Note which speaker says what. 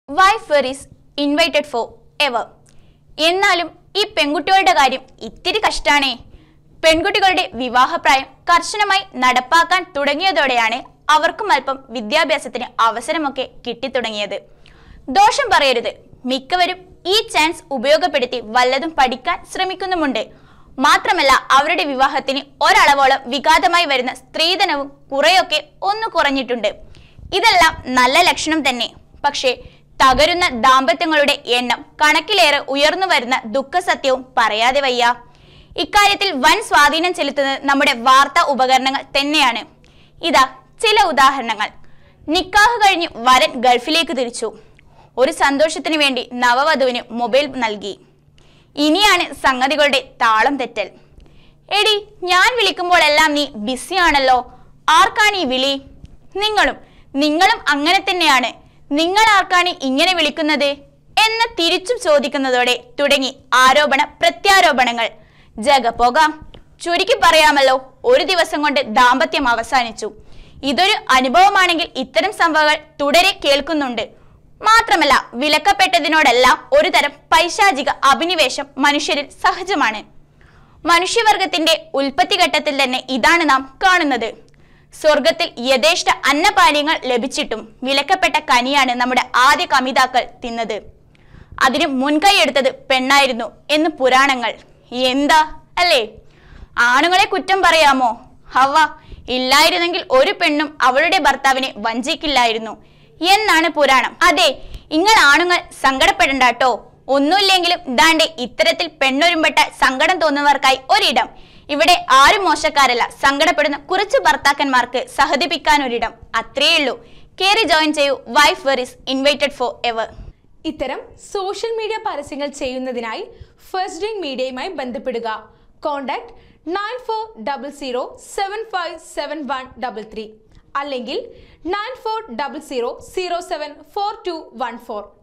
Speaker 1: wife varies invited forever എന്നാലും ഈ പെൺകുട്ടികളുടെ കാര്യം ഇത്തിരി കഷ്ടാണേ പെൺകുട്ടികളുടെ വിവാഹപ്രായം കർശനമായി നടപ്പാക്കാൻ തുടങ്ങിയതോടെയാണ് അവർക്കും അല്പം വിദ്യാഭ്യാസത്തിന് അവസരമൊക്കെ കിട്ടിത്തുടങ്ങിയത് ദോഷം പറയരുത് മിക്കവരും ഈ ചാൻസ് ഉപയോഗപ്പെടുത്തി വല്ലതും പഠിക്കാൻ ശ്രമിക്കുന്നുമുണ്ട് മാത്രമല്ല അവരുടെ വിവാഹത്തിന് ഒരളവോളം വിഘാതമായി വരുന്ന സ്ത്രീധനവും കുറെയൊക്കെ ഒന്ന് കുറഞ്ഞിട്ടുണ്ട് ഇതെല്ലാം നല്ല ലക്ഷണം തന്നെ പക്ഷേ തകരുന്ന ദാമ്പത്യങ്ങളുടെ എണ്ണം കണക്കിലേറെ ഉയർന്നു വരുന്ന ദുഃഖസത്യവും പറയാതെ വയ്യ ഇക്കാര്യത്തിൽ വൻ സ്വാധീനം ചെലുത്തുന്നത് നമ്മുടെ വാർത്താ ഉപകരണങ്ങൾ തന്നെയാണ് ഇതാ ചില ഉദാഹരണങ്ങൾ നിക്കാഹ് കഴിഞ്ഞ് വരൻ ഗൾഫിലേക്ക് തിരിച്ചു ഒരു സന്തോഷത്തിന് വേണ്ടി നവവധുവിന് മൊബൈൽ നൽകി ഇനിയാണ് സംഗതികളുടെ താളം തെറ്റൽ എടി ഞാൻ വിളിക്കുമ്പോഴെല്ലാം നീ ബിസിയാണല്ലോ ആർക്കാണ് ഈ വിളി നിങ്ങളും നിങ്ങളും അങ്ങനെ തന്നെയാണ് നിങ്ങൾ ആർക്കാണ് ഇങ്ങനെ വിളിക്കുന്നത് എന്ന് തിരിച്ചും ചോദിക്കുന്നതോടെ തുടങ്ങി ആരോപണ പ്രത്യാരോപണങ്ങൾ ജഗപോക ചുരുക്കി പറയാമല്ലോ ഒരു ദിവസം കൊണ്ട് ദാമ്പത്യം അവസാനിച്ചു ഇതൊരു അനുഭവമാണെങ്കിൽ ഇത്തരം സംഭവങ്ങൾ തുടരെ കേൾക്കുന്നുണ്ട് മാത്രമല്ല വിലക്കപ്പെട്ടതിനോടെല്ലാം ഒരു തരം പൈശാചിക അഭിനിവേശം മനുഷ്യരിൽ സഹജമാണ് മനുഷ്യവർഗത്തിന്റെ ഉൽപ്പത്തി ഘട്ടത്തിൽ തന്നെ ഇതാണ് നാം കാണുന്നത് സ്വർഗത്തിൽ യഥേഷ്ട അന്നപാനീയങ്ങൾ ലഭിച്ചിട്ടും വിലക്കപ്പെട്ട കനിയാണ് നമ്മുടെ ആദ്യ കമിതാക്കൾ തിന്നത് അതിന് മുൻകൈ എടുത്തത് പെണ്ണായിരുന്നു എന്ന് പുരാണങ്ങൾ എന്താ അല്ലേ ആണുങ്ങളെ കുറ്റം പറയാമോ ഹവ ഇല്ലായിരുന്നെങ്കിൽ ഒരു പെണ്ണും അവളുടെ ഭർത്താവിനെ വഞ്ചിക്കില്ലായിരുന്നു എന്നാണ് പുരാണം അതെ നിങ്ങൾ ആണുങ്ങൾ സങ്കടപ്പെടണ്ടാട്ടോ ഒന്നുമില്ലെങ്കിലും ദാണ്ടെ ഇത്തരത്തിൽ പെണ്ണൊരുമ്പെട്ട സങ്കടം തോന്നുന്നവർക്കായി ഒരിടം ഇവിടെ ആരും മോശക്കാരല്ല സങ്കടപ്പെടുന്ന കുറച്ച് ഭർത്താക്കന്മാർക്ക് സഹതിപ്പിക്കാൻ ഒരിടം അത്രയേ ഉള്ളൂ കേറി ജോയിൻ ചെയ്യൂ wife varies invited forever
Speaker 2: ഇത്തരം സോഷ്യൽ മീഡിയ പരസ്യങ്ങൾ ചെയ്യുന്നതിനായി ഫസ്റ്റ് ഡ്രിങ്ക് മീഡിയയുമായി ബന്ധപ്പെടുക contact nine four double zero seven five seven one double three അല്ലെങ്കിൽ nine four double zero zero seven four two one four